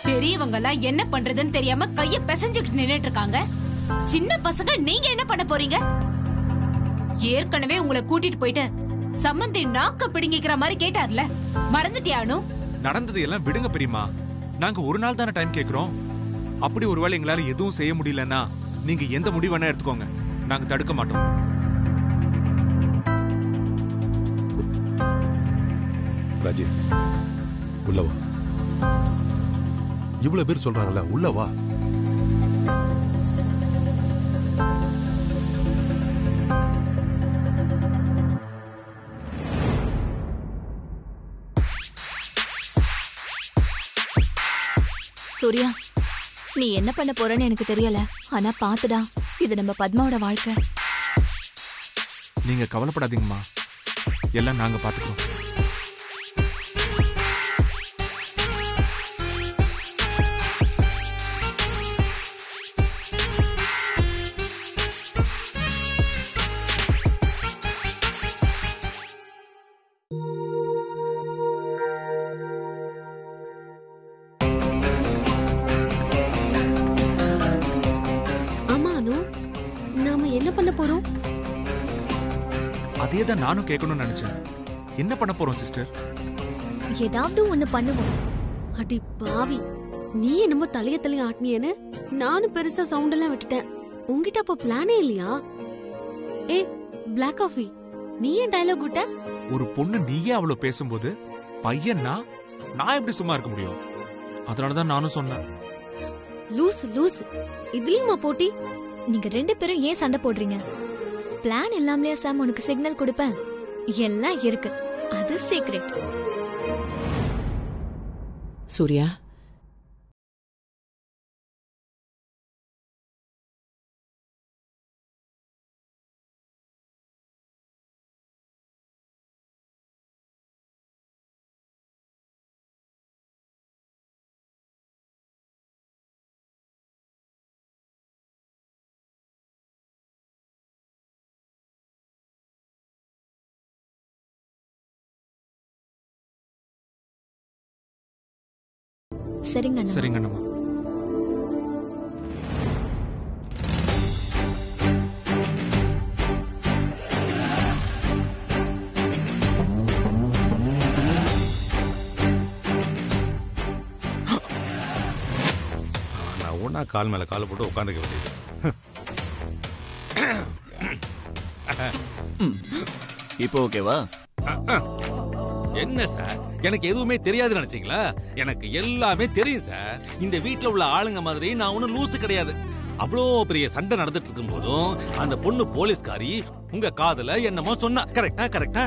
பெரியவங்க எல்லாம் என்ன பண்றதுன்னு தெரியாம கைய பிசைஞ்சுக்கிட்டு நின்னுட்டு இருக்காங்க சின்ன பசங்க நீங்க என்ன பண்ண போறீங்க ஏற்கனவே உங்களை கூட்டிட்டு போயிட்டு சம்மந்தி நாக்க பிடுங்கிக்கிற மாதிரி கேட்டார்ல மறந்துட்டியானு நடந்தது எல்லாம் விடுங்க பெரியமா நாங்க ஒரு நாள் தானே டைம் கேக்குறோம் அப்படி ஒருவேளை எங்களால எதுவும் செய்ய முடியலன்னா நீங்க எந்த முடிவு வேணா எடுத்துக்கோங்க நாங்க தடுக்க மாட்டோம் ராஜி உள்ள வா இவ்வளவு பேர் சொல்றாங்கல்ல உள்ள வா சூர்யா நீ என்ன பண்ண போறன்னு எனக்கு தெரியல ஆனா பாத்துடா இது நம்ம பத்மாவோட வாழ்க்கை நீங்க கவலைப்படாதீங்கம்மா எல்லாம் நாங்க பாத்துக்கிறோம் ஆமா அனு நாம என்ன பண்ண போறோம் அதே தான் நானும் கேட்கணும்னு நினைச்சேன் என்ன பண்ண போறோம் சிஸ்டர் ஏதாவது ஒண்ணு பண்ணுவோம் அடி பாவி நீ என்னமோ தலைய தலைய ஆட்டினியன்னு நானும் பெருசா சவுண்ட் எல்லாம் விட்டுட்டேன் உன்கிட்ட அப்ப பிளானே இல்லையா ஏ பிளாக் காஃபி நீ ஏன் டயலாக் விட்ட ஒரு பொண்ணு நீயே அவ்வளவு பேசும்போது பையன்னா நான் எப்படி சும்மா இருக்க முடியும் அதனாலதான் நானும் சொன்னேன் லூஸ் லூஸ் இதுலயுமா போட்டி நீங்க ரெண்டு பேரும் ஏன் சண்டை போடுறீங்க பிளான் இல்லாமலே சாம் உனக்கு சிக்னல் கொடுப்பேன் எல்லாம் இருக்கு அது சீக்ரெட் சூர்யா சரிங்க அண்ணா. சரிங்க அண்ணம்மா நான் ஒன்னா கால் மேல கால் போட்டு உட்காந்துக்க வேண்டியது இப்போ ஓகேவா என்ன சார் எனக்கு எதுவுமே தெரியாது நினைச்சீங்களா எனக்கு எல்லாமே தெரியும் சார் இந்த வீட்ல உள்ள ஆளுங்க மாதிரி நான் ஒண்ணும் லூசு கிடையாது அவ்வளோ பெரிய சண்டை நடந்துட்டு இருக்கும் போதும் அந்த பொண்ணு போலீஸ்காரி உங்க காதுல என்னமோ சொன்னா கரெக்டா கரெக்டா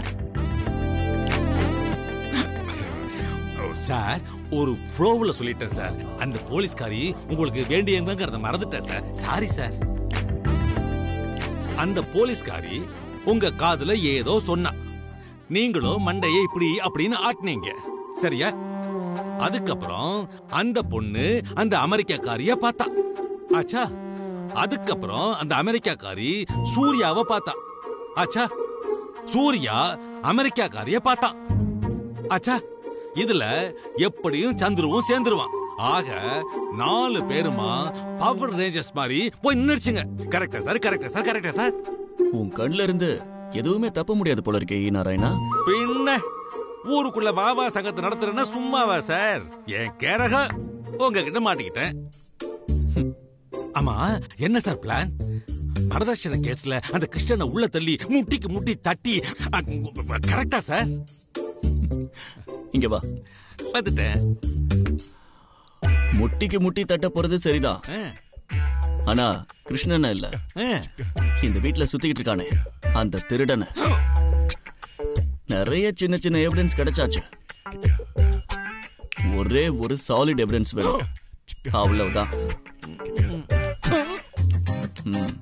சார் ஒரு ஃப்ளோவில் சொல்லிட்டேன் சார் அந்த போலீஸ்காரி உங்களுக்கு வேண்டியவங்கிறத மறந்துட்டேன் சார் சாரி சார் அந்த போலீஸ்காரி உங்க காதுல ஏதோ சொன்னா நீங்களும் மண்டையை இப்படி அப்படின்னு ஆட்டினீங்க சரியா அதுக்கப்புறம் அந்த பொண்ணு அந்த அமெரிக்காக்காரிய பார்த்தா ஆச்சா அதுக்கப்புறம் அந்த அமெரிக்காக்காரி சூர்யாவை பார்த்தா ஆச்சா சூர்யா அமெரிக்காக்காரிய பார்த்தான் ஆச்சா இதுல எப்படியும் சந்துருவும் சேர்ந்துருவான் ஆக நாலு பேருமா பவர் ரேஞ்சர்ஸ் மாதிரி போய் நின்னுடுச்சுங்க கரெக்டா சார் கரெக்டா சார் கரெக்டா சார் உன் கண்ணுல இருந்து எதுவுமே தப்ப முடியாது போல இருக்கே ஈ நாராயணா பின்ன ஊருக்குள்ள வாவா சங்கத்தை நடத்துறேன்னா சும்மாவா சார் என் கேரக உங்ககிட்ட மாட்டிக்கிட்டேன் ஹம். ஆமா என்ன சார் பிளான் வரதட்சணை கேஸ்ல அந்த கிருஷ்ணனை உள்ள தள்ளி முட்டிக்கு முட்டி தட்டி கரெக்டா சார் இங்க வா வந்துட்டேன் முட்டிக்கு முட்டி தட்ட போறது சரிதான் ஆ, ஆனா கிருஷ்ணன் இல்ல ஆ. இந்த வீட்ல சுத்திக்கிட்டு இருக்கானே அந்த திருடனை நிறைய சின்ன சின்ன எவிடன்ஸ் கிடைச்சாச்சு ஒரே ஒரு சாலிட் எவிடன்ஸ் வேணும் அவ்வளவுதான் ம்.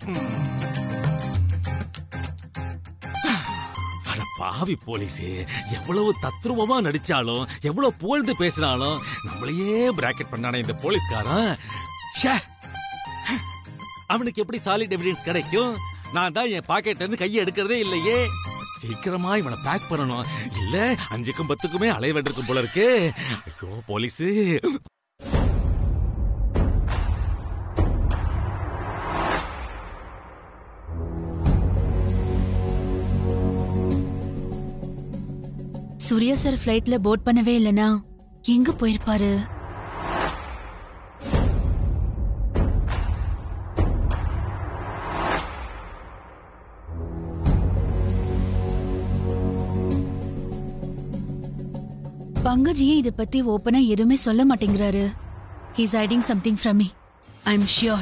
அட பாவி போலீஸே எவ்வளவு தத்ரூபமா நடிச்சாலும் எவ்வளவு புகழ்ந்து பேசினாலும் நம்மளையே பிராக்கெட் பண்ணானே இந்த போலீஸ்காரன் ச்சே. அவனுக்கு எப்படி சாலிட் எவிடன்ஸ் கிடைக்கும் நான் தான் என் பாக்கெட்ல இருந்து கையை எடுக்கிறதே இல்லையே சீக்கிரமா இவனை பேக் பண்ணணும் இல்ல அஞ்சுக்கும் பத்துக்குமே அலைவெண்டிருக்கும் போல இருக்கு ஐயோ போலீஸ் சூர்யா சார் ஃப்ளைட்ல போட் பண்ணவே இல்லனா எங்க போயிருப்பாரு பங்கஜ் ஏன் இத பத்தி ஓப்பனா எதுவுமே சொல்ல மாட்டேங்கிறாரு he's hiding something from me I am sure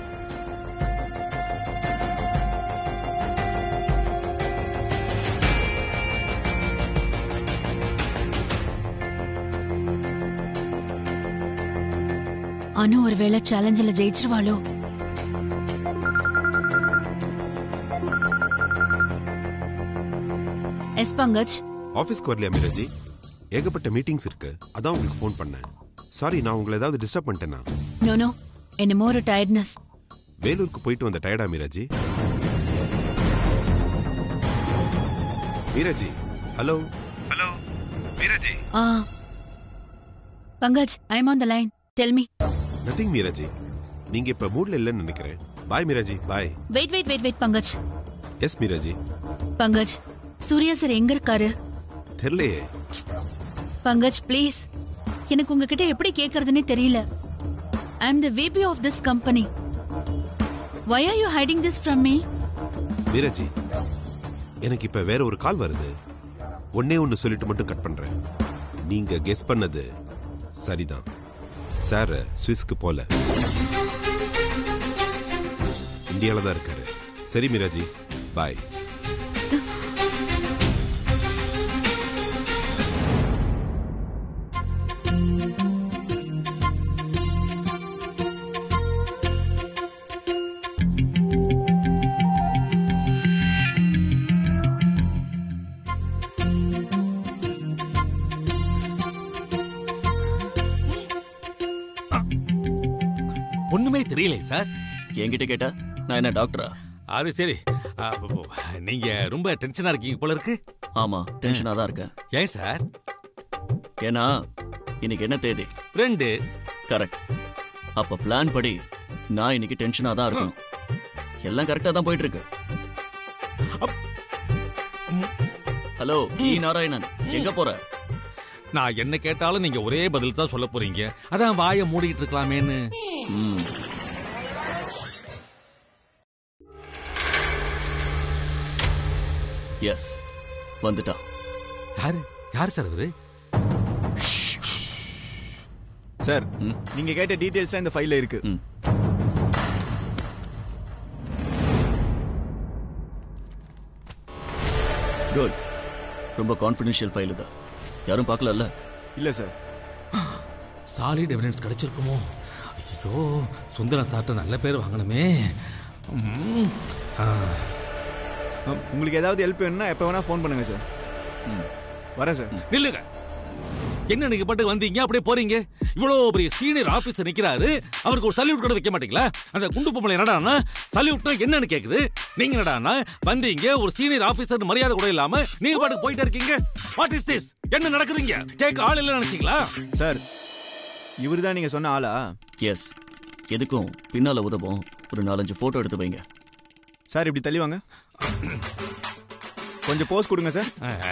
Anu ஒருவேளை சேலஞ்சில் ஜெயிச்சிருவாளோ எஸ் பங்கஜ் ஆஃபீஸ்க்கு வரலையா மீராஜி ஏகப்பட்ட மீட்டிங்ஸ் இருக்கு அதான் உங்களுக்கு ஃபோன் பண்ணேன் சாரி நான் உங்களை ஏதாவது டிஸ்டர்ப் பண்ணிட்டேனா நோ நோ என்னமோ ஒரு டயர்ட்னஸ் வேலூருக்கு போயிட்டு வந்த டயர்டா மீராஜி மீராஜி hello hello மீராஜி ah Pankaj I am on the line tell me nothing மீராஜி நீங்க இப்ப மூட்ல இல்லைன்னு நினைக்கிறேன் பாய் மீராஜி பாய் wait wait wait wait Pankaj S மீராஜி Pankaj Surya sir எங்க இருக்காரு தெரியலையே பங்கஜ் ப்ளீஸ் எனக்கு உங்ககிட்ட எப்படி கேக்குறதுனே தெரியல ஐ அம் த VP of this company why are you hiding this from me மீராஜி எனக்கு இப்ப வேற ஒரு கால் வருது ஒன்னே ஒன்னு சொல்லிட்டு மட்டும் கட் பண்றேன் நீங்க கெஸ் பண்ணது சரிதான் சார் சுவிஸ்க்கு போல இந்தியால தான் இருக்காரு சரி மீராஜி பாய் ஒண்ணுமே தெரியல சார் என்கிட்ட கேட்டா நான் என்ன டாக்டரா அது சரி ஆ, ப- ப- நீங்க ரொம்ப டென்ஷனா இருக்கீங்க போல இருக்கு ஆமா டென்ஷனா தான் இருக்கேன் ஏன் சார் ஏன்னா இன்னைக்கு என்ன தேதி ரெண்டு கரெக்ட் அப்ப பிளான் படி நான் இன்னைக்கு டென்ஷனா தான் இருக்கணும் எல்லாம் கரெக்டா தான் போயிட்டு இருக்கு ஹலோ ஈ நாராயணன் எங்க போற நான் என்ன கேட்டாலும் நீங்க ஒரே பதில் தான் சொல்ல போறீங்க அதான் வாயை மூடிட்டு இருக்கலாமேன்னு ம் எஸ் வந்துட்டான் யாரு யார் சார் அவரு சார் ம். நீங்க கேட்ட டீடைல்ஸ்லாம் இந்த ஃபைல்ல இருக்கு ம் குட் ரொம்ப கான்ஃபிடென்ஷியல் ஃபைல் இது யாரும் பார்க்கலல்ல இல்ல சார் சாலிட் எவிடன்ஸ் கிடைச்சிருக்குமோ ஐயோ சுந்தரம் சார்ட்ட நல்ல பேர் வாங்கணுமே ம். ஆ. அஹ், உங்களுக்கு ஏதாவது ஹெல்ப் வேணும்னா எப்போ வேணா ஃபோன் பண்ணுங்க சார் ம். வரேன் சார் நில்லுங்க என்ன நீங்க பாட்டு வந்தீங்க அப்படியே போறீங்க இவ்வளவு பெரிய சீனியர் ஆபீசர் நிக்கிறாரு அவருக்கு ஒரு சல்யூட் கூட வைக்க மாட்டீங்களா அந்த குண்டு பொம்பளை என்னடான்னா சல்யூட்னா என்னன்னு கேக்குது நீங்க என்னடான்னா வந்தீங்க ஒரு சீனியர் ஆபீசர் மரியாதை கூட இல்லாம நீங்க பாட்டுக்கு போயிட்டே இருக்கீங்க வாட் இஸ் திஸ் என்ன நடக்குதுங்க கேட்க ஆள் இல்ல நினைச்சீங்களா சார் இவர் தான் நீங்க சொன்ன ஆளா எஸ் எதுக்கும் பின்னால உதவும் ஒரு நாலஞ்சு போட்டோ எடுத்து வைங்க சார் இப்படி தள்ளி வாங்க கொஞ்சம் போஸ் கொடுங்க சார்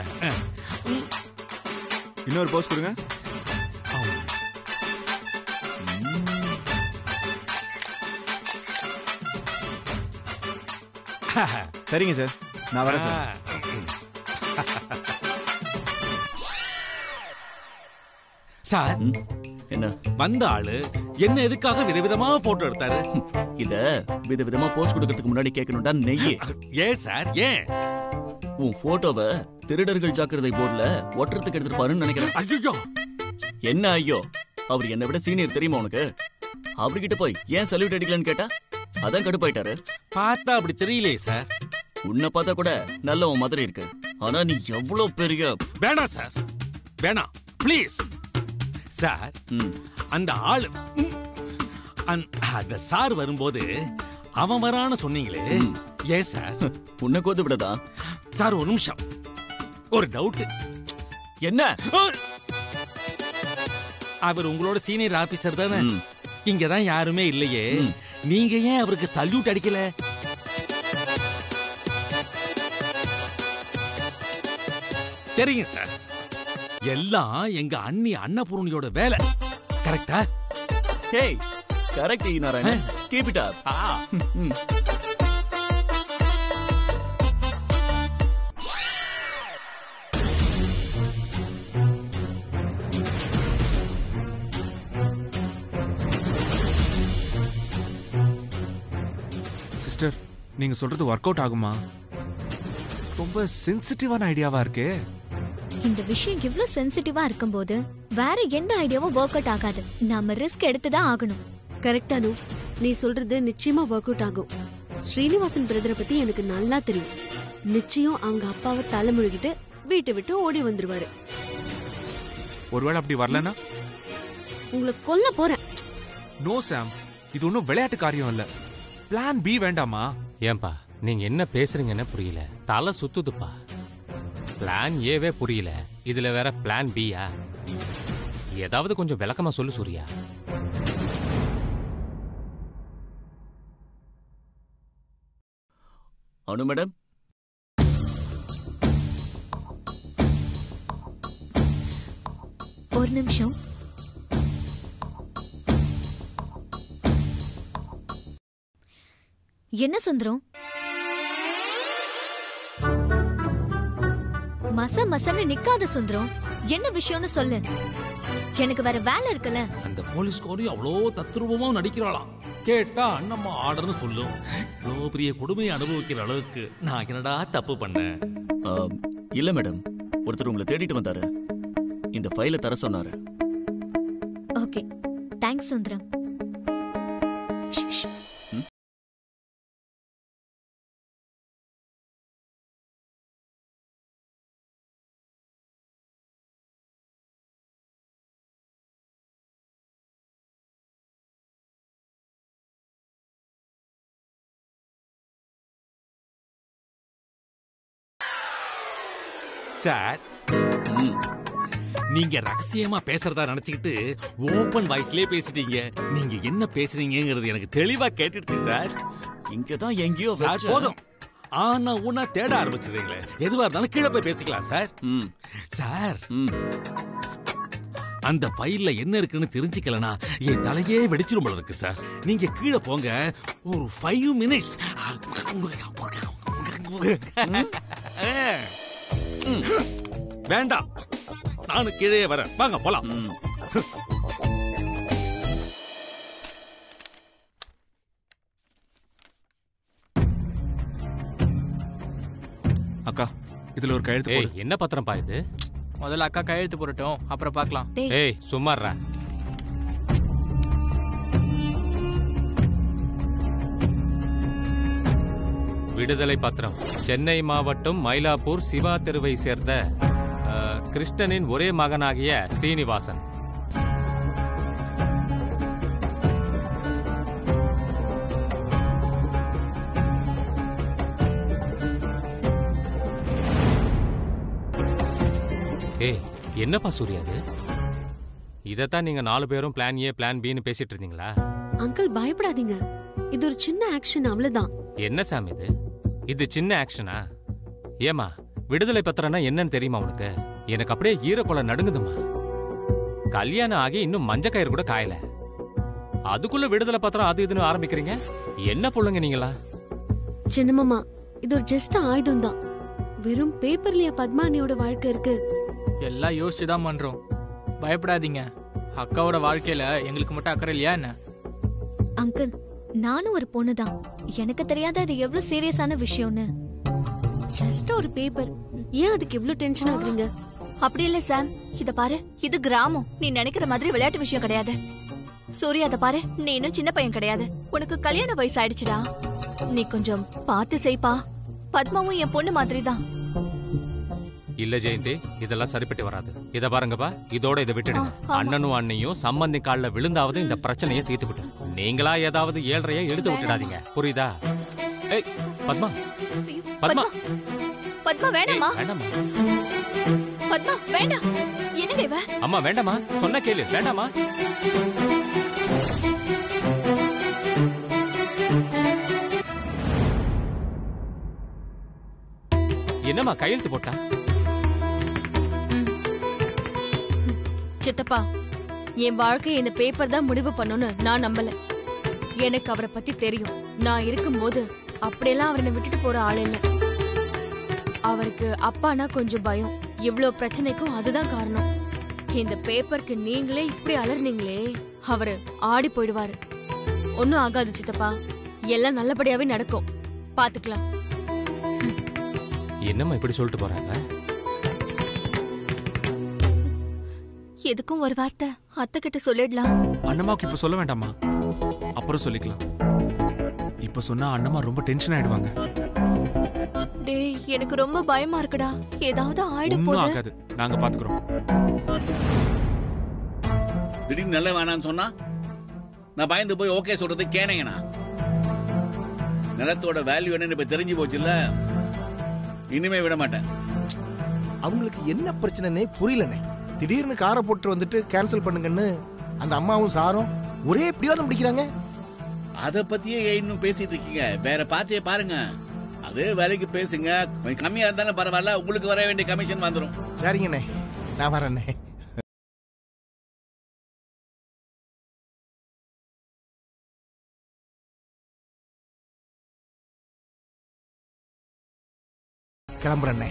இன்னொரு போஸ் கொடுங்க சரிங்க சார் நான் வரேன் சார் சார் ம்? என்ன வந்த ஆளு என்ன எதுக்காக விதவிதமா போட்டோ எடுத்தாரு இத விதவிதமா போஸ்ட் கொடுக்கறதுக்கு முன்னாடி கேட்கணும்டா நெய்யே ஏன் சார் ஏன் உன் போட்டோவை திருடர்கள் ஜாக்கிரதை போர்டுல ஒட்டுறதுக்கு எடுத்துருப்பாருன்னு நினைக்கிறேன் ஐயோ என்ன ஐயோ அவர் என்னை விட சீனியர் தெரியுமா உனக்கு அவர்கிட்ட போய் ஏன் சல்யூட் அடிக்கலன்னு கேட்டா அதான் கடுப்பாயிட்டாரு பார்த்தா அப்படி தெரியலையே சார் உன்னை பார்த்தா கூட நல்ல உன் மாதிரி இருக்கு ஆனா நீ எவ்வளவு பெரிய வேணாம் சார் வேணாம் ப்ளீஸ் சார் ம், அந்த ஆளு ம், அந்த- அந்த சார் வரும்போது அவன் வரான்னு சொன்னீங்களே ம். ஏன் சார் உன்னை கோத்து விடதா சார் ஒரு நிமிஷம் ஒரு டவுட் என்ன அவர் உங்களோட சீனியர் ஆபீசர் தானே ம், இங்கதான் யாருமே இல்லையே ம். நீங்க ஏன் அவருக்கு சல்யூட் அடிக்கல தெரியும் சார் எல்லாம் எங்க அண்ணி அன்னபூரணியோட வேலை கரெக்டா hey correct Narayanan keep it up sister நீங்க சொல்றது ஒர்க் அவுட் ஆகுமா ரொம்ப சென்சிட்டிவான ஐடியாவா இருக்கே இந்த விஷயம் இவ்ளோ சென்சிட்டிவா இருக்கும்போது வேற எந்த ஐடியாவும் ஒர்க் அவுட் ஆகாது நாம ரிஸ்க் எடுத்து தான் ஆகணும் கரெக்டானு நீ சொல்றது நிச்சயமா ஒர்க் அவுட் ஆகும் ஸ்ரீனிவாசன் பிரதரை பத்தி எனக்கு நல்லா தெரியும் நிச்சயம் அவங்க அப்பாவை தலைமுழுகிட்டு வீட்டை விட்டு ஓடி வந்துருவாரு ஒருவேளை அப்படி வரலனா உங்களை கொல்ல போறேன் நோ சாம் இது ஒன்றும் விளையாட்டு காரியம் இல்ல பிளான் பி வேண்டாமா ஏன்பா நீங்க என்ன பேசுறீங்கன்னு புரியல தலை சுத்துதுப்பா பிளான் ஏவே புரியல இதுல வேற பிளான் பியா ஏதாவது கொஞ்சம் விளக்கமா சொல்லு சூர்யா அனு மேடம் ஒரு நிமிஷம் என்ன சுந்தரம் மச மசன்னு நிக்காத சுந்தரம் என்ன விஷயம்னு சொல்லு எனக்கு வேற வேலை இருக்குல்ல அந்த போலீஸ்காரையும் அவ்வளோ தத்ரூபமா நடிக்கிறாளாம் கேட்டா அண்ணம்மா ஆர்டர்னு சொல்லும் இவ்வளோ பெரிய கொடுமையை அனுபவிக்கிற அளவுக்கு நான் என்னடா தப்பு பண்ணேன் ஆம், இல்ல மேடம் ஒருத்தர் உங்களை தேடிட்டு வந்தாரு இந்த ஃபைலை தர சொன்னாரு ஓகே தேங்க்ஸ் சுந்தரம் ஷ், ஷ். சார் நீங்க ரகசியமா பேசுறதா நினைச்சுக்கிட்டு ஓபன் வாய்ஸ்லயே பேசிட்டீங்க நீங்க என்ன பேசுறீங்கங்கிறது எனக்கு தெளிவா கேட்டுடுச்சு சார் இங்கதான் எங்கேயோ சார் வச்ச- போதும் ஆனா உன்னா தேட ஆரம்பிச்சிடுறீங்களே எதுவா இருந்தாலும் கீழே போய் பேசிக்கலாம் சார் சார் அந்த ஃபைல்ல என்ன இருக்குன்னு தெரிஞ்சுக்கலனா என் தலையே வெடிச்சிரும் போல இருக்கு சார் நீங்க கீழே போங்க ஒரு ஃபைவ் மினிட்ஸ் வேண்டாம் நானும் கீழே வரேன் வாங்க போலாம் அக்கா இதுல ஒரு கையெழுத்து ஏய் போடு என்ன பத்திரம்ப்பா இது முதல்ல அக்கா கையெழுத்து போடட்டும் அப்புறம் பார்க்கலாம் ஏய் சும்மாறா விடுதலை பத்திரம் சென்னை மாவட்டம் மயிலாப்பூர் சிவா தெருவை சேர்ந்த அஹ், கிருஷ்ணனின் ஒரே மகனாகிய சீனிவாசன் ஏய் என்னப்பா சூர்யா அது இதைத்தான் நீங்க நாலு பேரும் பிளான் ஏ பிளான் பின்னு பேசிட்டு இருந்தீங்களா அங்கிள் பயப்படாதீங்க இது ஒரு சின்ன ஆக்ஷன் அவ்வளவுதான் என்ன சாமி இது இது சின்ன ஆக்ஷனா ஏமா விடுதலை பத்திரம்னா என்னன்னு தெரியுமா உனக்கு எனக்கு அப்படியே ஈரக்குலை நடுங்குதுமா கல்யாணம் ஆகி இன்னும் மஞ்ச கயிறு கூட காயல அதுக்குள்ள விடுதலை பத்திரம் அது இதுன்னு ஆரம்பிக்கிறீங்க என்ன புள்ளுங்க நீங்களா சின்னமாமா இது ஒரு ஜஸ்ட் ஆயுதம் தான் வெறும் பேப்பர்லயா பத்மானியோட வாழ்க்கை இருக்கு எல்லாம் யோசிச்சு தான் பண்றோம் பயப்படாதீங்க அக்காவோட வாழ்க்கையில எங்களுக்கு மட்டும் அக்கறை இல்லையா என்ன அங்கிள் நானும் ஒரு பொண்ணு தான் எனக்கு தெரியாத அது எவ்வளவு சீரியஸான விஷயம்னு ஜஸ்ட் ஒரு பேப்பர் ஏன் அதுக்கு இவ்ளோ டென்ஷன் ஆகுறீங்க அப்படி இல்ல சாம் இத பாரு இது கிராமம் நீ நினைக்கிற மாதிரி விளையாட்டு விஷயம் கிடையாது சூர்யா அத பாரு நீ இன்னும் சின்ன பையன் கிடையாது உனக்கு கல்யாண வயசு ஆயிடுச்சுடா நீ கொஞ்சம் பார்த்து செய்ப்பா பத்மாவும் என் பொண்ணு மாதிரி தான் இல்ல ஜெயந்தி இதெல்லாம் சரிப்பட்டு வராது இத பாருங்கப்பா இதோட இதை விட்டுடுங்க அண்ணனும் அண்ணையும் சம்பந்தி கால்ல விழுந்தாவது இந்த பிரச்சனையை தீர்த்துக்கிட்டு நீங்களா ஏதாவது ஏழ்றைய எடுத்து விட்டுடாதீங்க புரியுதா ஏய் பத்மா பத்மா பத்மா வேணாமா வேண்டாமா பத்மா வேண்டாம் என்னங்க இவ அம்மா வேண்டாமா சொன்ன கேளு வேண்டாமா என்னம்மா கையெழுத்து போட்டா சித்தப்பா என் வாழ்க்கை இந்த பேப்பர் தான் முடிவு பண்ணும்னு நான் நம்பல எனக்கு அவரை பத்தி தெரியும் நான் இருக்கும்போது அப்படியெல்லாம் அவரை விட்டுட்டு போற ஆள் இல்ல அவருக்கு அப்பானா கொஞ்சம் பயம் இவ்ளோ பிரச்சனைக்கும் அதுதான் காரணம் இந்த பேப்பருக்கு நீங்களே இப்படி அலர்னீங்களே அவரு ஆடி போயிடுவாரு ஒன்னும் ஆகாது சித்தப்பா எல்லாம் நல்லபடியாவே நடக்கும் பாத்துக்கலாம் என்னம்மா இப்படி சொல்லிட்டு போறாங்க எதுக்கும் ஒரு வார்த்தை அத்தை கிட்ட சொல்லிடலாம் அண்ணம்மாவுக்கு இப்ப சொல்ல வேண்டாமா அப்புறம் சொல்லிக்கலாம் இப்ப சொன்னா அண்ணம்மா ரொம்ப டென்ஷன் ஆயிடுவாங்க டேய் எனக்கு ரொம்ப பயமா இருக்குடா ஏதாவது ஆயிட ஒன்னும் போகுது ஆகாது நாங்க பாத்துக்கிறோம் திடீர்னு நல்ல வேணான்னு சொன்னா நான் பயந்து போய் ஓகே சொல்றது கேனைங்கண்ணா நிலத்தோட வேல்யூ என்னன்னு இப்ப தெரிஞ்சு போச்சுல்ல இனிமே விட மாட்டேன் அவங்களுக்கு என்ன பிரச்சனைனே புரியலனே திடீர்னு காரை போட்டு வந்துட்டு கேன்சல் பண்ணுங்கன்னு அந்த அம்மாவும் சாரும் ஒரே பிடிவாதம் பிடிக்கிறாங்க அத பத்தியே ஏன் இன்னும் பேசிட்டு இருக்கீங்க வேற பார்ட்டியை பாருங்க அதே வேலைக்கு பேசுங்க கொஞ்சம் கம்மியா இருந்தாலும் பரவாயில்ல உங்களுக்கு வர வேண்டிய கமிஷன் வந்துடும் சரிங்கண்ணே நான் வரேண்ணே கிளம்புறேண்ணே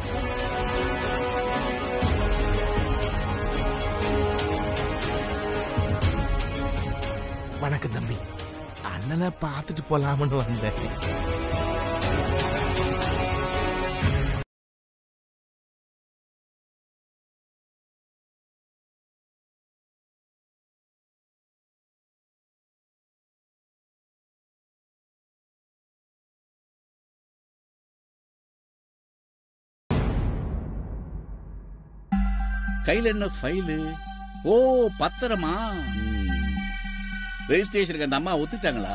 வணக்கம் தம்பி அண்ணனை பார்த்துட்டு போலாம்னு வந்தேன் கையில என்ன ஃபைலு ஓ பத்திரமா ரெஜிஸ்ட்ரேஷனுக்கு அந்த அம்மா ஒத்துட்டாங்களா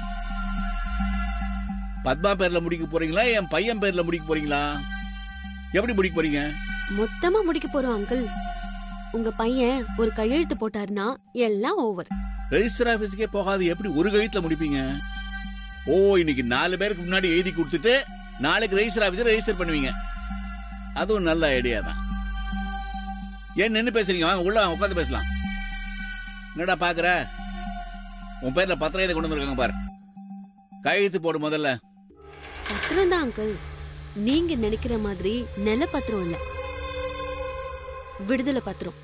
பத்மா பேர்ல முடிக்க போறீங்களா என் பையன் பேர்ல முடிக்க போறீங்களா எப்படி முடிக்க போறீங்க மொத்தமா முடிக்க போறோம் அங்கிள் உங்க பையன் ஒரு கையெழுத்து போட்டாருன்னா எல்லாம் ஓவர் ரெஜிஸ்டர் ஆபீஸ்க்கே போகாது எப்படி ஒரு கழுத்துல முடிப்பீங்க ஓ இன்னைக்கு நாலு பேருக்கு முன்னாடி எழுதி கொடுத்துட்டு நாளைக்கு ரெஜிஸ்டர் ஆபீஸ்ல ரெஜிஸ்டர் பண்ணுவீங்க அதுவும் நல்ல ஐடியா தான் ஏன் நின்னு பேசுறீங்க வாங்க உள்ள வாங்க உட்காந்து பேசலாம் என்னடா பாக்குற உன் பேர்ல பத்திரம் எழுதி கொண்டு வந்திருக்காங்க பாரு கையெழுத்து போடு முதல்ல பத்திரம் தான் அங்கிள் நீங்க நினைக்கிற மாதிரி நில பத்திரம் இல்ல விடுதலை பத்திரம்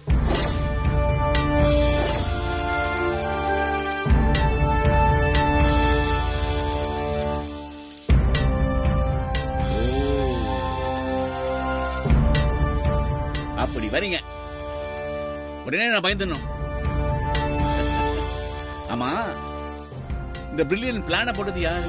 அப்படி வரீங்க உடனே நான் பயந்துடணும் ஆமா இந்த பிரில்லியன் பிளான போட்டது யாரு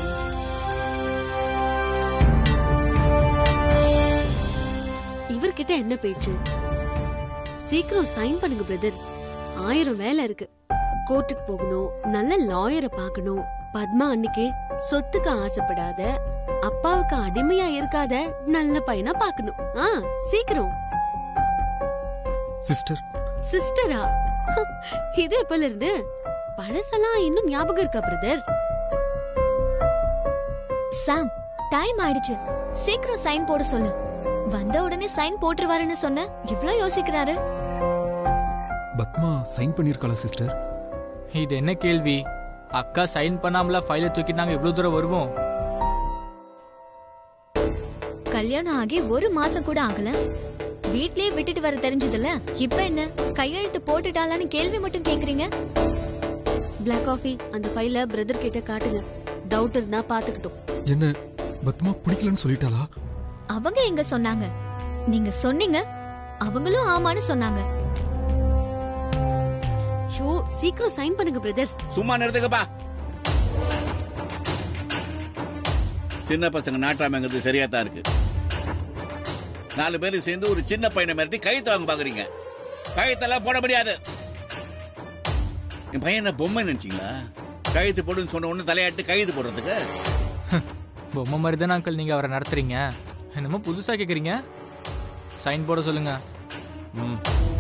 இவர்கிட்ட என்ன பேச்சு சீக்கிரம் சைன் பண்ணுங்க பிரதர் ஆயிரம் வேலை இருக்கு கோர்ட்டுக்கு போகணும் நல்ல லாயரை பார்க்கணும் பத்மா அன்னைக்கு சொத்துக்கு ஆசைப்படாத அப்பாவுக்கு அடிமையா இருக்காத நல்ல பையனா பார்க்கணும் ஆ சீக்கிரம் சிஸ்டர் சிஸ்டரா இது எப்பல இருந்து பழசெல்லாம் இன்னும் ஞாபகம் இருக்கா பிரதர் சாம் டைம் ஆயிடுச்சு சீக்கிரம் சைன் போட சொல்லு வந்த உடனே சைன் போட்டுருவாருன்னு சொன்ன இவ்ளோ யோசிக்கிறாரு பத்மா சைன் பண்ணிருக்காளா சிஸ்டர் இது என்ன கேள்வி அக்கா சைன் பண்ணாமல ஃபைலை தூக்கி நாங்க இவ்வளவு தூரம் வருவோம் கல்யாணம் ஆகி ஒரு மாசம் கூட ஆகல வீட்லயே விட்டுட்டு வர தெரிஞ்சதுல இப்ப என்ன கையெழுத்து போட்டுட்டாளான்னு கேள்வி மட்டும் கேக்குறீங்க பிளாக் காஃபி அந்த ஃபைல பிரதர் கிட்ட காட்டுங்க டவுட் இருந்தா பாத்துக்கிட்டோம் என்ன பத்மா பிடிக்கலன்னு சொல்லிட்டாளா அவங்க எங்க சொன்னாங்க நீங்க சொன்னீங்க அவங்களும் ஆமான்னு சொன்னாங்க ஷோ சீக்கிரம் சைன் பண்ணுங்க பிரதர் சும்மா நிறுத்துக்கப்பா சின்ன பசங்க நாட்டாமங்கிறது சரியா தான் இருக்கு நாலு பேரும் சேர்ந்து ஒரு சின்ன பையனை மிரட்டி கைத்து வாங்க பாக்குறீங்க கைத்தெல்லாம் போட முடியாது என் பையன் என்ன பொம்மை நினைச்சீங்களா கழுத்து போடுன்னு சொன்ன உடனே தலையாட்டு கைது போடுறதுக்கு பொம்மை மாதிரி தானே அங்கிள் நீங்க அவரை நடத்துறீங்க என்னமோ புதுசா கேக்குறீங்க சைன் போட சொல்லுங்க ம்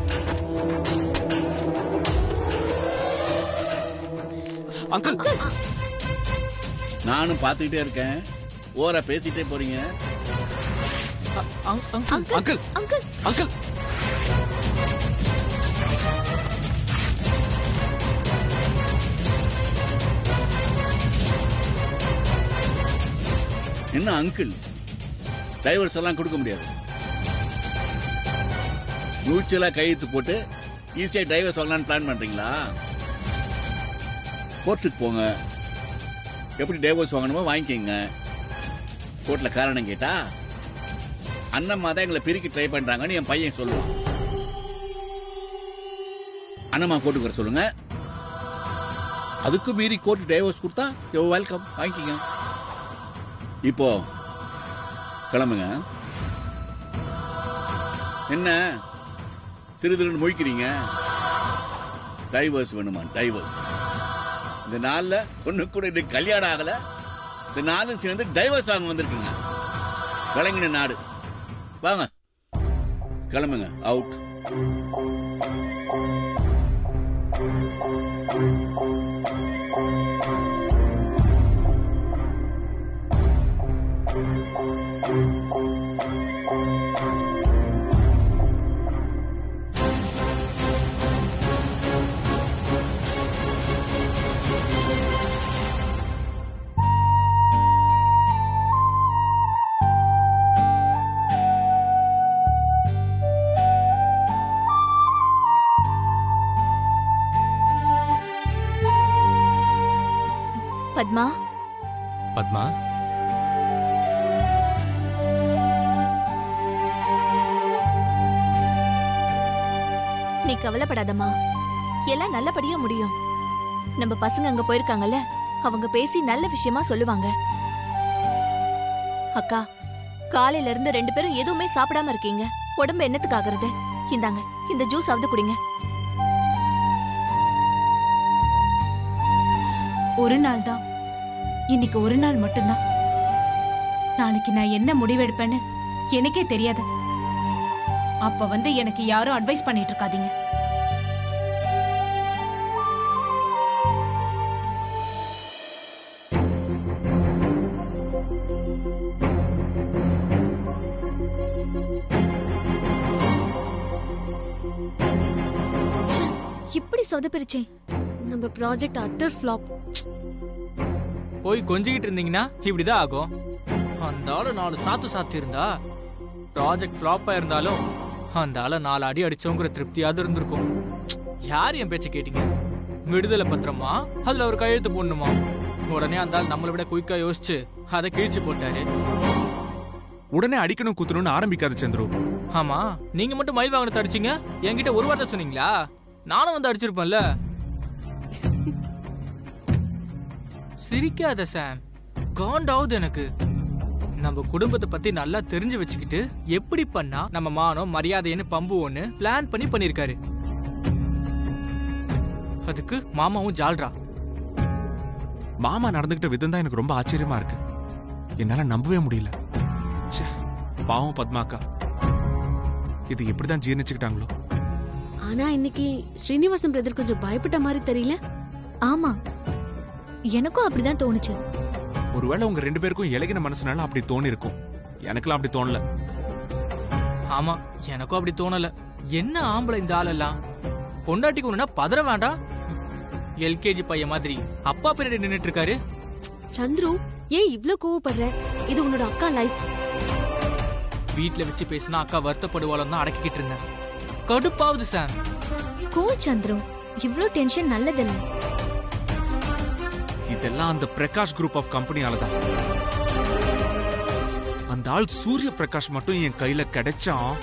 அங்கிள் நானும் பார்த்துக்கிட்டே இருக்கேன் ஓர பேசிட்டே போறீங்க அங்கிள் அங்கிள் அங்கிள் என்ன அங்கிள் டைவர்ஸ் எல்லாம் கொடுக்க முடியாது மியூச்சுவலா கையெழுத்து போட்டு ஈஸியா டைவர்ஸ் வாங்கலாம்னு பிளான் பண்றீங்களா கோர்ட்டுக்கு போங்க எப்படி டைவர்ஸ் வாங்கணுமோ வாங்கிக்கோங்க கோர்ட்ல காரணம் கேட்டா அண்ணம்மா தான் எங்களை பிரிக்க ட்ரை பண்றாங்கன்னு என் பையன் சொல்லுவான் அண்ணம்மா கோர்ட்டுக்கு வர சொல்லுங்க அதுக்கு மீறி கோர்ட் டைவர்ஸ் கொடுத்தா யோ வெல்கம் வாங்கிக்கங்க இப்போ கிளம்புங்க என்ன திரு திருன்னு முழிக்கிறீங்க டைவர்ஸ் வேணுமா டைவர்ஸ் இந்த நாள்ல ஒண்ணு கூட இன்னைக்கு கல்யாணம் ஆகல இந்த நாளும் சேர்ந்து டைவர்ஸ் வாங்க வந்திருக்குங்க விளங்கின நாடு வாங்க கிளம்புங்க அவுட் பத்மா பத்மா நீ கவலைப்படாதம்மா எல்லாம் நல்லபடியா முடியும் நம்ம பசங்க அங்க போயிருக்காங்கல்ல அவங்க பேசி நல்ல விஷயமா சொல்லுவாங்க அக்கா காலையில இருந்து ரெண்டு பேரும் எதுவுமே சாப்பிடாம இருக்கீங்க உடம்பு என்னத்துக்கு ஆகுறது இந்தாங்க இந்த ஜூஸ் ஆவது குடிங்க ஒரு நாள் தான் இன்னைக்கு ஒரு நாள் மட்டும்தான் நாளைக்கு நான் என்ன முடிவெடுப்பேன்னு எனக்கே தெரியாது அப்ப வந்து எனக்கு யாரும் அட்வைஸ் பண்ணிட்டு இருக்காதீங்க இப்படி சொதப்பிருச்சே நம்ம ப்ராஜெக்ட் அட்டர் ஃப்ளாப் போய் கொஞ்சிக்கிட்டு இருந்தீங்கன்னா இப்படிதான் ஆகும் அந்த ஆளு நாலு சாத்து சாத்தி இருந்தா ப்ராஜெக்ட் ஃப்ளாப்பா இருந்தாலும் அந்த ஆளை நாலு அடி அடிச்சோங்கிற திருப்தியாவது இருந்திருக்கும் யார் என் பேச்ச கேட்டீங்க விடுதலை பத்திரமா அதுல ஒரு கையெழுத்து போடணுமா உடனே அந்த ஆள் நம்மளை விட குயிக்கா யோசிச்சு அதை கிழிச்சு போட்டாரு உடனே அடிக்கணும் குத்துணும்னு ஆரம்பிக்காது சந்துரு ஆமா நீங்க மட்டும் மயில் வாங்கினது அடிச்சீங்க என்கிட்ட ஒரு வார்த்தை சொன்னீங்களா நானும் வந்து அடிச்சிருப்பேன்ல சிரிக்காத சாம் காண்டாவுது எனக்கு நம்ம குடும்பத்தை பத்தி நல்லா தெரிஞ்சு வச்சுக்கிட்டு எப்படி பண்ணா நம்ம மானம் மரியாதைன்னு பம்பு ஒண்ணு பிளான் பண்ணி பண்ணிருக்காரு அதுக்கு மாமாவும் ஜால்ரா மாமா நடந்துகிட்ட விதம் தான் எனக்கு ரொம்ப ஆச்சரியமா இருக்கு என்னால நம்பவே முடியல ச்சே, பாவம் பத்மாக்கா இது எப்படிதான் ஜீர்ணிச்சுக்கிட்டாங்களோ ஆனா இன்னைக்கு ஸ்ரீனிவாசன் பிரதர் கொஞ்சம் பயப்பட்ட மாதிரி தெரியல ஆமா எனக்கும் அப்படிதான் தோணுச்சு ஒருவேளை உங்க ரெண்டு பேருக்கும் இலகின மனசுனால அப்படி தோணி இருக்கும் எனக்கெல்லாம் அப்படி தோணல ஆமா எனக்கும் அப்படி தோணல என்ன ஆம்பளை இந்த ஆளெல்லாம் பொண்டாட்டிக்கு ஒண்ணுனா பதற வேண்டாம் எல்கேஜி பையன் மாதிரி அப்பா பின்னாடி நின்னுட்டு இருக்காரு சந்துரு ஏன் இவ்ளோ கோவப்படுற இது உன்னோட அக்கா லைஃப் வீட்ல வச்சு பேசினா அக்கா வருத்தப்படுவாளோன்னு தான் அடக்கிக்கிட்டு இருந்தேன் கடுப்பாவுது சாம் கூல் சந்துரு இவ்ளோ டென்ஷன் நல்லதில்ல இதெல்லாம் அந்த பிரகாஷ் குரூப் ஆஃப் கம்பெனியால தான் அந்த ஆள் சூரிய பிரகாஷ் மட்டும் என் கையில கிடைச்சான்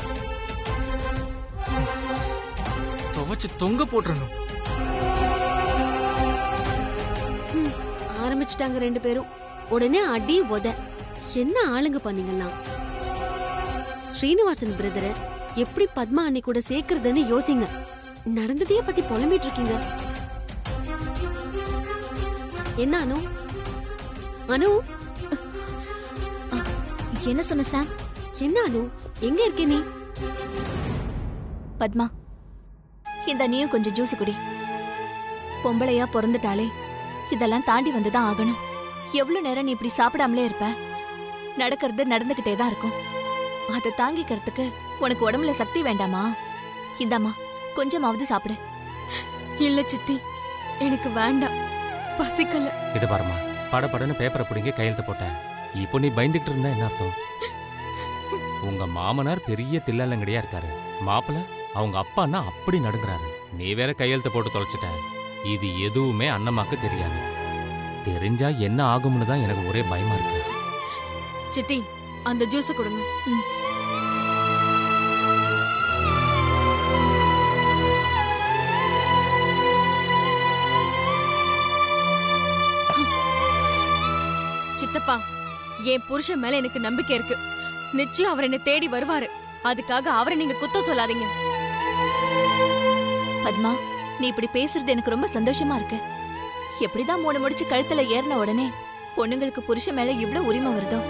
துவைச்சு தொங்க போட்டுறணும் ஹம், ஆரம்பிச்சிட்டாங்க ரெண்டு பேரும் உடனே அடி உத என்ன ஆளுங்க பண்ணீங்கலாம் ஸ்ரீனிவாசன் பிரதரை எப்படி பத்மா அண்ணி கூட சேர்க்கறதுன்னு யோசிங்க நடந்ததையே பத்தி புலம்பிட்டு இருக்கீங்க என்ன அனு அனு என்ன சொன்ன சாம் என்ன அனு எங்க இருக்க நீ பத்மா இந்த நீயும் கொஞ்சம் ஜூஸ் குடி பொம்பளையா பிறந்துட்டாலே இதெல்லாம் தாண்டி வந்துதான் ஆகணும் எவ்வளவு நேரம் நீ இப்படி சாப்பிடாமலே இருப்ப நடக்கிறது நடந்துகிட்டே தான் இருக்கும் அதை தாங்கிக்கிறதுக்கு உனக்கு உடம்புல சக்தி வேண்டாமா இந்தாம்மா கொஞ்சமாவது சாப்பிடு இல்ல சித்தி எனக்கு வேண்டாம் பசிக்கல இது பாருமா படபடன்னு பேப்பரை பிடிங்கி கையெழுத்து போட்டேன் இப்போ நீ பயந்துகிட்டு இருந்தா என்ன அர்த்தம் உங்க மாமனார் பெரிய தில்லாலங்கடியா இருக்காரு மாப்பிள அவங்க அப்பான்னா அப்படி நடுங்குறாரு நீ வேற கையெழுத்து போட்டு தொலைச்சிட்ட இது எதுவுமே அண்ணம்மாக்கு தெரியாது தெரிஞ்சா என்ன ஆகும்னு தான் எனக்கு ஒரே பயமா இருக்கு சித்தி அந்த ஜூஸ் கொடுங்க சித்தப்பா என் புருஷன் மேல எனக்கு நம்பிக்கை இருக்கு நிச்சயம் அவர் என்னை தேடி வருவாரு அதுக்காக அவரை நீங்க குத்தம் சொல்லாதீங்க பத்மா நீ இப்படி பேசுறது எனக்கு ரொம்ப சந்தோஷமா இருக்கு எப்படிதான் மூணு முடிச்சு கழுத்துல ஏறின உடனே பொண்ணுங்களுக்கு புருஷன் மேல இவ்ளோ உரிமை வருதோ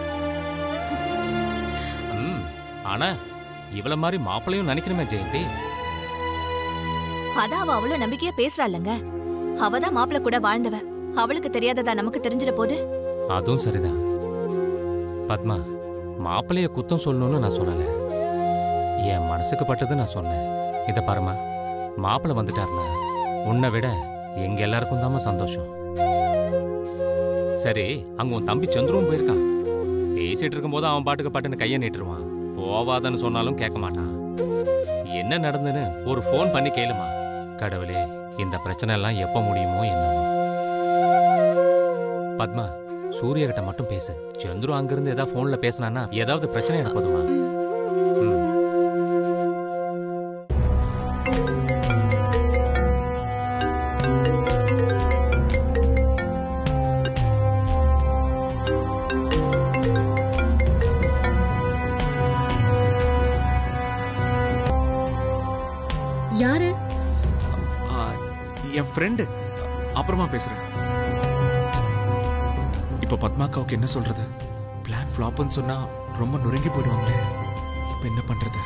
ம் ஆனா இவள மாதிரி மாப்பிளையும் நினைக்கணுமே ஜெயந்தி அதான் அவ அவ்வளவு நம்பிக்கையா பேசுறாள்லங்க அவதான் மாப்பிள்ள கூட வாழ்ந்தவ அவளுக்கு தெரியாததா நமக்கு தெரிஞ்சிட போது அதுவும் சரிதான் பத்மா மாப்பிளைய குத்தம் சொல்லணும்னு நான் சொல்லல என் மனசுக்கு பட்டது நான் சொன்னேன் இத பாருமா மாப்பிள்ளை வந்துட்டாருல உன்னை விட எங்க எல்லாருக்கும் தாம்மா சந்தோஷம் சரி அங்க உன் தம்பி சந்துருவும் போயிருக்கான் பேசிட்டு இருக்கும்போது அவன் பாட்டுக்கு பாட்டுன்னு கையை நீட்டுருவான் போவாதன்னு சொன்னாலும் கேட்க மாட்டான் என்ன நடந்துன்னு ஒரு ஃபோன் பண்ணி கேளுமா கடவுளே இந்த பிரச்சனை எல்லாம் எப்ப முடியுமோ என்னமோ பத்மா சூர்யா கிட்ட மட்டும் பேசு சந்துரு அங்கிருந்து ஏதாவது போன்ல பேசினானா ஏதாவது பிரச்சனை எடுப்பதுமா யாரு ஆ, என் ஃப்ரெண்டு அப்புறமா பேசுறேன் இப்ப பத்மாக்காவுக்கு என்ன சொல்றது பிளான் ஃப்ளாப்னு சொன்னா ரொம்ப நொறுங்கி போயிடுவாங்களே இப்ப என்ன பண்றது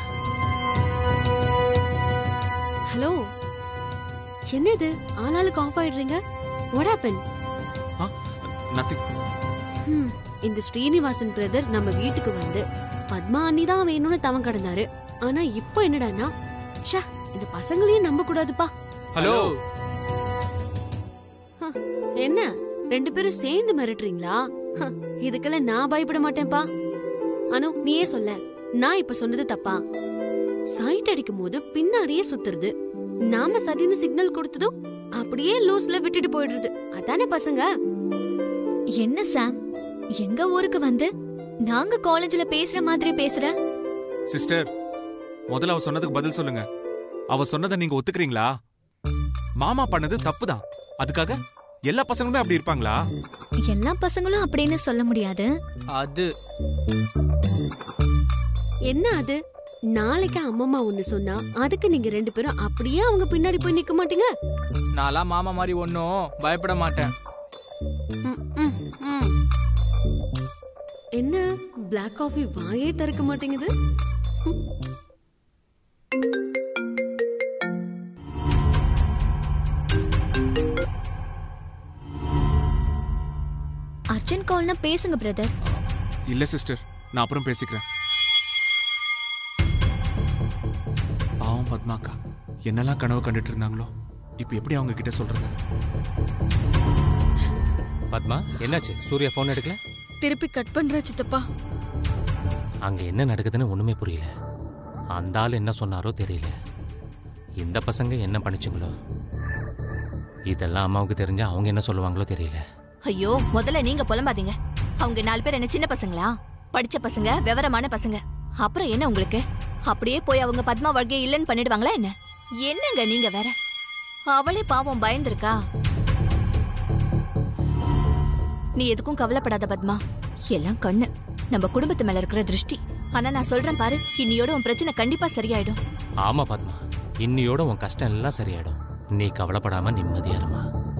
ஹலோ என்ன இது ஆளாளுக்கு ஆஃப் ஆயிடுறீங்க வாட் ஹேப்பன் நத்திங் ஹம், இந்த ஸ்ரீனிவாசன் பிரதர் நம்ம வீட்டுக்கு வந்து பத்மா அண்ணி தான் வேணும்னு தவம் கடந்தாரு ஆனா இப்போ என்னடான்னா ஷா இந்த பசங்களையும் நம்ப கூடாதுப்பா ஹலோ ஹ, என்ன ரெண்டு பேரும் சேர்ந்து மிரட்டுறீங்களா ஹ, இதுக்கெல்லாம் நான் பயப்பட மாட்டேன்ப்பா அனு நீயே சொல்ல நான் இப்ப சொன்னது தப்பா சைட் அடிக்கும் போது பின்னாடியே சுத்துறது நாம சரின்னு சிக்னல் கொடுத்ததும் அப்படியே லூஸ்ல விட்டுட்டு போயிடுறது அதானே பசங்க என்ன சாம் எங்க ஊருக்கு வந்து நாங்க காலேஜ்ல பேசுற மாதிரி பேசுற சிஸ்டர் முதல்ல அவ சொன்னதுக்கு பதில் சொல்லுங்க அவ சொன்னதை நீங்க ஒத்துக்கிறீங்களா மாமா பண்ணது தப்புதான் அதுக்காக எல்லா பசங்களுமே அப்படி இருப்பாங்களா எல்லா பசங்களும் அப்படின்னு சொல்ல முடியாது அது என்ன அது நாளைக்கு அம்மம்மா ஒண்ணு சொன்னா அதுக்கு நீங்க ரெண்டு பேரும் அப்படியே அவங்க பின்னாடி போய் நிக்க மாட்டீங்க நான்லாம் மாமா மாதிரி ஒன்றும் பயப்பட மாட்டேன் ம், ம், ம். என்ன பிளாக் காஃபி வாயே திறக்க மாட்டேங்குது ம். அர்ஜுன் கால்னா பேசுங்க பிரதர் இல்ல சிஸ்டர் நான் அப்புறம் பேசிக்கிறேன் பாவம் பத்மாக்கா என்னெல்லாம் கனவு கண்டுட்டு இருந்தாங்களோ இப்ப எப்படி அவங்க கிட்ட சொல்றது பத்மா என்னாச்சு சூர்யா ஃபோன் எடுக்கல திருப்பி கட் பண்ற சித்தப்பா அங்க என்ன நடக்குதுன்னு ஒண்ணுமே புரியல அந்த ஆள் என்ன சொன்னாரோ தெரியல இந்த பசங்க என்ன பண்ணிச்சுங்களோ இதெல்லாம் அம்மாவுக்கு தெரிஞ்சா அவங்க என்ன சொல்லுவாங்களோ தெரியல ஐயோ முதல்ல நீங்க புலம்பாதீங்க அவங்க நாலு பேர் என்ன சின்ன பசங்களா படிச்ச பசங்க விவரமான பசங்க அப்புறம் என்ன உங்களுக்கு அப்படியே போய் அவங்க பத்மா வாழ்க்கை இல்லைன்னு பண்ணிடுவாங்களா என்ன என்னங்க நீங்க வேற அவளே பாவம் பயந்துருக்கா நீ எதுக்கும் கவலைப்படாத பத்மா எல்லாம் கண்ணு நம்ம குடும்பத்து மேல இருக்கிற திருஷ்டி ஆனா நான் சொல்றேன் பாரு இன்னியோட உன் பிரச்சனை கண்டிப்பா சரியாயிடும் ஆமா பத்மா இன்னியோட உன் கஷ்டம் எல்லாம் சரியாயிடும் நீ கவலைப்படாம நிம்மதியா இருமா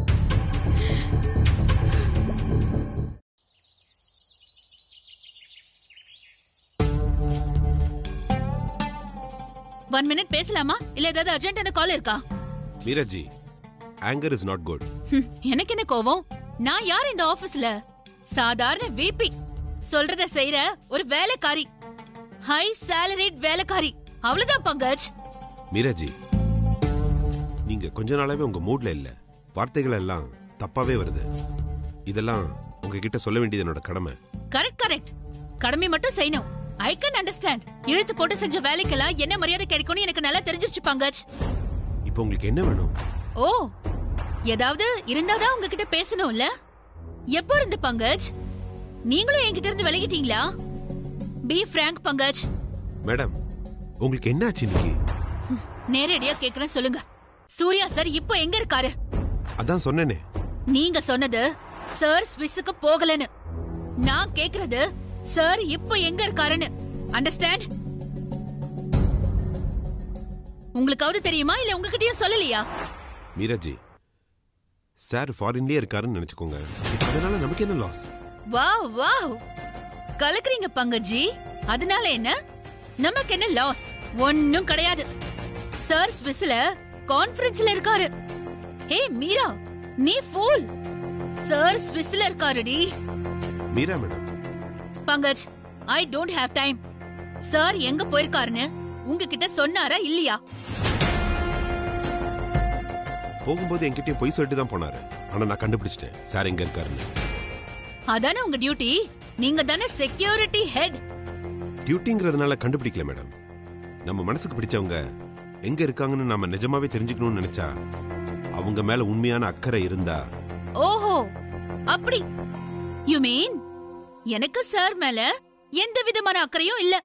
ஒன் மினிட் பேசலாமா இல்ல ஏதாவது அர்ஜென்டான கால் இருக்கா மீராஜி ஆங்கர் இஸ் நாட் குட் ஹம், எனக்கு என்ன கோவம் நான் யார் இந்த ஆபீஸ்ல சாதாரண விபி சொல்றத செய்யற ஒரு வேலைக்காரி ஹை salaried வேலைக்காரி அவ்வளவுதான் பங்கஜ் மீராஜி நீங்க கொஞ்ச நாளாவே உங்க மூட்ல இல்ல வார்த்தைகள் எல்லாம் தப்பாவே வருது இதெல்லாம் உங்ககிட்ட சொல்ல வேண்டியது என்னோட கடமை கரெக்ட் கரெக்ட் கடமை மட்டும் செய்யணும் ஐ கேன் அண்டர்ஸ்டாண்ட் இழுத்து போட்டு செஞ்ச வேலைக்கெல்லாம் என்ன மரியாதை கிடைக்கும்னு எனக்கு நல்லா தெரிஞ்சிருச்சு பங்கஜ் இப்போ உங்களுக்கு என்ன வேணும் ஓ ஏதாவது இருந்தாதான் உங்ககிட்ட பேசணும்ல எப்போ இருந்து பங்கஜ் நீங்களும் என்கிட்ட இருந்து விலகிட்டீங்களா பி frank பங்கஜ் மேடம் உங்களுக்கு என்ன ஆச்சு இன்னைக்கு நேரடியா கேக்குறேன் சொல்லுங்க சூர்யா சார் இப்போ எங்க இருக்காரு அதான் சொன்னேனே நீங்க சொன்னது சார் ஸ்விஸ்ஸுக்கு போகலன்னு நான் கேக்குறது சார் இப்போ எங்க இருக்காருன்னு அண்டர்ஸ்டாண்ட் உங்களுக்காவது தெரியுமா இல்ல உங்ககிட்டயும் சொல்லலையா மீராஜி சார் ஃபாரின்லயே இருக்காருன்னு நினைச்சுக்கோங்க இப்போ அதனால நமக்கு என்ன லாஸ் வாவ் வாவ் கலக்குறீங்க பங்கஜி அதனால என்ன நமக்கு என்ன லாஸ் ஒண்ணும் கிடையாது சார் ஸ்விஸ்ல கான்ஃபரன்ஸ்ல இருக்காரு ஹே மீரா நீ ஃபூல் சார் ஸ்விஸ்ல இருக்காருடி Meera madam Pankaj I don't have time sir எங்க போயிருக்காருன்னு உங்ககிட்ட சொன்னாரா இல்லையா போகும்போது என்கிட்டயும் பொய் சொல்லிட்டு தான் போனாரு ஆனா நான் கண்டுபிடிச்சிட்டேன் சார் எங்க இருக்காருன்னு அதானே உங்க டியூட்டி நீங்க தானே செக்யூரிட்டி ஹெட் டியூட்டிங்கிறதுனால கண்டுபிடிக்கல மேடம் நம்ம மனசுக்கு பிடிச்சவங்க எங்க இருக்காங்கன்னு நாம நிஜமாவே தெரிஞ்சுக்கணும்னு நினைச்சா அவங்க மேல உண்மையான அக்கறை இருந்தா ஓஹோ அப்படி யூ மீன் எனக்கு சார் மேல எந்த விதமான அக்கறையும் இல்ல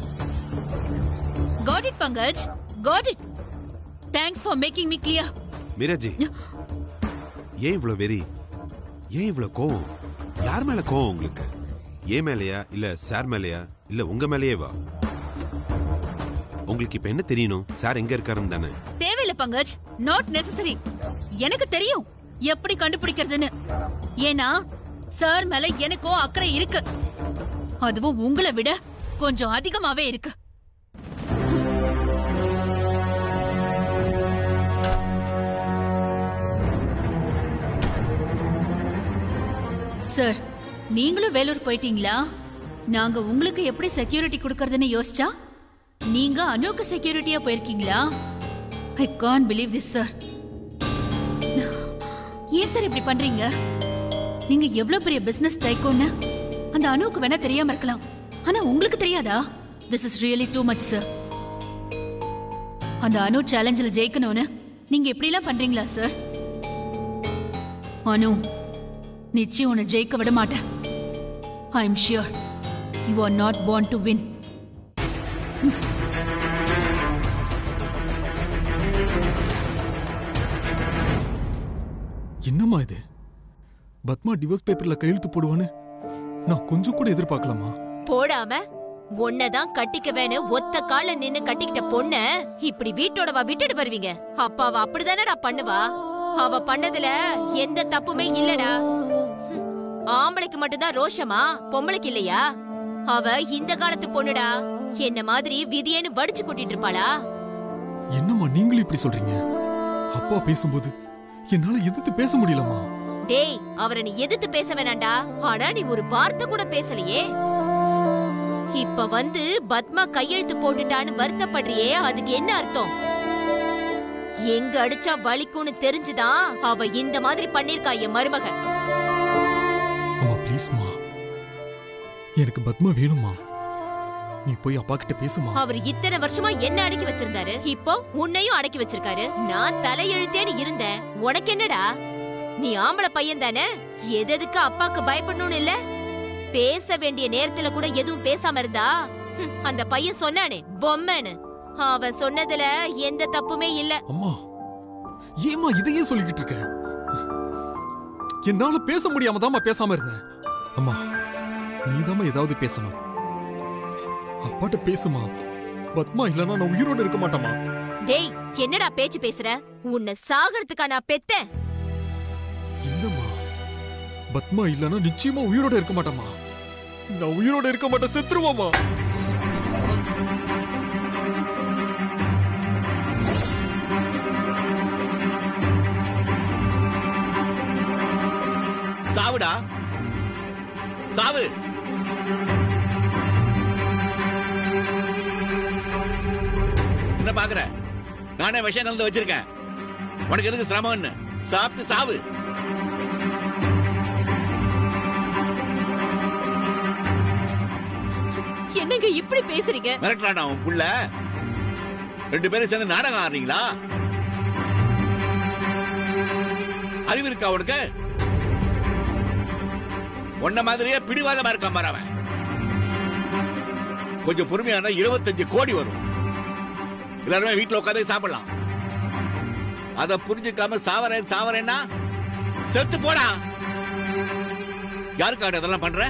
got it Pankaj got it thanks for making me clear மீராஜி ஏன் இவ்வளவு வெறி ஏன் இவ்வளவு கோவம் யார் மேல கோவம் உங்களுக்கு ஏன் மேலயா இல்ல சார் மேலயா இல்ல உங்க மேலயே வா உங்களுக்கு இப்ப என்ன தெரியணும் சார் எங்க இருக்காருன்னு தானே தேவையில்ல பங்கஜ் நாட் நெசசரி எனக்கு தெரியும் எப்படி கண்டுபிடிக்கிறதுன்னு ஏன்னா சார் மேல எனக்கும் அக்கறை இருக்கு அதுவும் உங்களை விட கொஞ்சம் அதிகமாவே இருக்கு சார் நீங்களும் வேலூர் போயிட்டீங்களா நாங்க உங்களுக்கு எப்படி செக்யூரிட்டி கொடுக்கறதுன்னு யோசிச்சா நீங்க அனுக்கு செக்யூரிட்டியா போயிருக்கீங்களா I can believe this sir ஏன் சார் இப்படி பண்றீங்க நீங்க எவ்வளவு பெரிய பிசினஸ் டைக்கோன்னு அந்த அனுவுக்கு வேணா தெரியாம இருக்கலாம் ஆனா உங்களுக்கு தெரியாதா this is really too much sir அந்த அனு சேலஞ்சில் ஜெயிக்கணும்னு நீங்க இப்படி எல்லாம் பண்றீங்களா சார் அனு நிச்சயம் உன்னை ஜெயிக்க விட மாட்டேன் I am sure you are not born to win என்னம்மா இது பத்மா டிவோர்ஸ் பேப்பர்ல கையெழுத்து போடுவான்னு நான் கொஞ்சம் கூட எதிர்பார்க்கலாமா போடாம உன்னதான் கட்டிக்கவேன்னு ஒத்த கால நின்னு கட்டிக்கிட்ட பொண்ண இப்படி வீட்டோடவா விட்டுட்டு வருவீங்க அப்ப அவ அப்படிதானடா பண்ணுவா அவ பண்ணதுல எந்த தப்புமே இல்லடா ஹம். ஆம்பளைக்கு மட்டும்தான் ரோஷமா பொம்பளைக்கு இல்லையா அவ இந்த காலத்து பொண்ணுடா என்ன மாதிரி விதியேன்னு வடிச்சு கூட்டிட்டு இருப்பாளா என்னம்மா நீங்களும் இப்படி சொல்றீங்க அப்பா பேசும்போது என்னால எதிர்த்து பேச முடியலம்மா டேய் அவரை நீ எதிர்த்து பேச வேணாண்டா ஆனா நீ ஒரு வார்த்தை கூட பேசலையே இப்ப வந்து பத்மா கையெழுத்து போட்டுட்டான்னு வருத்தப்படுறியே அதுக்கு என்ன அர்த்தம் எங்க அடிச்சா வலிக்கும்னு தெரிஞ்சுதான் அவ இந்த மாதிரி பண்ணிருக்கா என் மருமக அம்மா ப்ளீஸ்மா எனக்கு பத்மா வேணுமா நீ போய் அப்பா கிட்ட பேசுமா அவர் இத்தனை வருஷமா என்ன அடக்கி வச்சிருந்தாரு இப்போ உன்னையும் அடக்கி வச்சிருக்காரு நான் தலையெழுத்தேன்னு இருந்தேன் உனக்கு என்னடா நீ ஆம்பளை பையன் தானே எது எதுக்கு அப்பாக்கு பயப்படணும்னு இல்ல பேச வேண்டிய நேரத்துல கூட எதுவும் பேசாம இருந்தா ஹம், அந்த பையன் சொன்னானே பொம்மைன்னு அவன் சொன்னதுல எந்த தப்புமே இல்ல அம்மா ஏம்மா இதையே சொல்லிக்கிட்டு இருக்க என்னால பேச முடியாம தாம்மா பேசாம இருந்தேன் அம்மா நீதாம்மா ஏதாவது பேசணும் அப்பாட்ட பேசுமா பத்மா இல்லனா நான் உயிரோட இருக்க மாட்டேமா டேய் என்னடா பேச்சு பேசுற உன்னை சாகறதுக்கா நான் பெத்தேன் இல்லம்மா பத்மா இல்லனா நிச்சயமா உயிரோட இருக்க மாட்டேமா நான் உயிரோட இருக்க மாட்டேன் செத்துருவாமா சாவுடா சாவு என்ன பாக்குற நானே விஷம் கலந்து வச்சிருக்கேன் உனக்கு எதுக்கு சிரமம்னு சாப்பிட்டு சாவு என்னங்க இப்படி பேசுறீங்க மிரட்டுறானா உன் புள்ள ரெண்டு பேரும் சேர்ந்து நாடகம் ஆடுறீங்களா அறிவு இருக்கா உனக்கு உன்ன மாதிரியே பிடிவாதமா இருக்கான் பாரு அவன் கொஞ்சம் பொறுமையான இருபத்தஞ்சு கோடி வரும் எல்லாருமே வீட்டுல உட்காந்து சாப்பிடலாம் அத புரிஞ்சுக்காம சாவரேன் சாவரேன்னா செத்து போடா யாருக்காக இதெல்லாம் பண்ற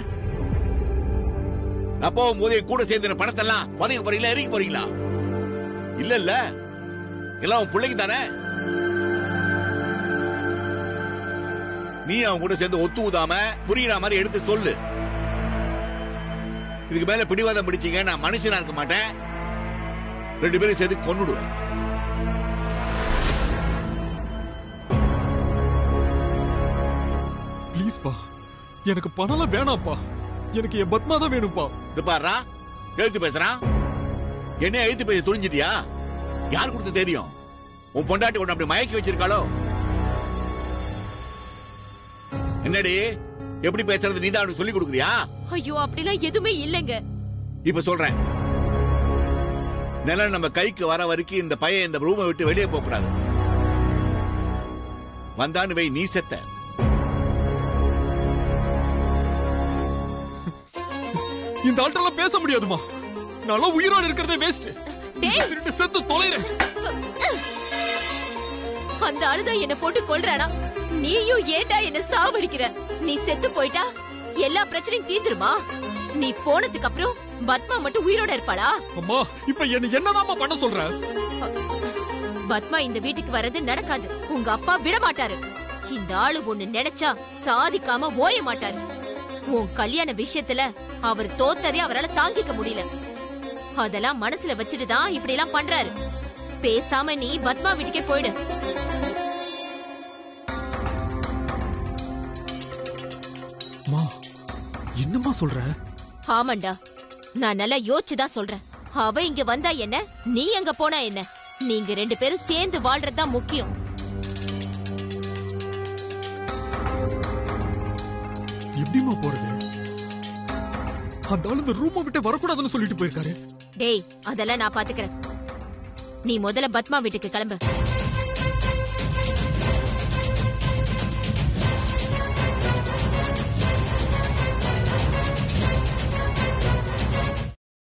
அப்போ போதே கூட சேர்ந்து இந்த பணத்தெல்லாம் புதைக்க போறீங்களா எரிக்க போறீங்களா இல்ல இல்ல எல்லாம் உன் பிள்ளைக்கு தானே நீ அவன் கூட சேர்ந்து ஒத்து ஊதாம புரியுற மாதிரி எடுத்து சொல்லு இதுக்கு மேல பிடிவாதம் பிடிச்சீங்க நான் மனுஷனா இருக்க மாட்டேன் ரெண்டு பேரும் சேர்த்து கொன்னுடுவேன் ப்ளீஸ்ப்பா எனக்கு பணம்லாம் வேணாம்ப்பா எனக்கு என் பத்மா தான் வேணும்ப்பா இது பாருடா எழுத்து பேசுறான் என்ன எழுத்து பேச துணிஞ்சிட்டியா யார் கொடுத்து தெரியும் உன் பொண்டாட்டி உன்னை அப்படி மயக்கி வச்சிருக்காளோ என்னடி எப்படி பேசுறது நீதான் அவனுக்கு சொல்லி கொடுக்குறியா ஐயோ அப்படிலாம் எதுவுமே இல்லைங்க இப்ப சொல்றேன் நிலம் நம்ம கைக்கு வர வரைக்கும் இந்த பையன் இந்த ரூமை விட்டு வெளியே போக கூடாது வந்தான்னு வை நீ செத்த இந்த ஆள்கிட்ட பேச முடியாதுமா நல்லா உயிரோடு இருக்கிறதே வேஸ்ட் செத்து தொலைறேன் அந்த ஆளுதான் என்ன போட்டு கொல்றானா நீயும் ஏன்டா என்ன சாவடிக்கிற நீ செத்து போயிட்டா எல்லா பிரச்சனையும் தீந்துருமா நீ போனதுக்கு அப்புறம் பத்மா மட்டும் உயிரோட இருப்பாளா அம்மா இப்ப என்ன என்னதாம்மா பண்ண சொல்ற பத்மா இந்த வீட்டுக்கு வர்றது நடக்காது உங்க அப்பா விட மாட்டாரு இந்த ஆளு ஒண்ணு நினைச்சா சாதிக்காம ஓய மாட்டாரு உன் கல்யாண விஷயத்துல அவர் தோத்ததே அவரால தாங்கிக்க முடியல அதெல்லாம் மனசுல வச்சுட்டு தான் இப்படி எல்லாம் பண்றாரு பேசாம நீ பத்மா வீட்டுக்கே போயிடு அம்மா என்னம்மா சொல்ற ஆமாண்டா நான் நல்லா யோசிச்சுதான் சொல்றேன் அவ இங்க வந்தா என்ன நீ அங்க போனா என்ன நீங்க ரெண்டு பேரும் சேர்ந்து வாழ்றது தான் முக்கியம் எப்படிம்மா போறது அந்த ஆளு இந்த ரூமை விட்டு வரக்கூடாதுன்னு சொல்லிட்டு போயிருக்காரு டேய் அதெல்லாம் நான் பாத்துக்கிறேன் நீ முதல்ல பத்மா வீட்டுக்கு கிளம்பு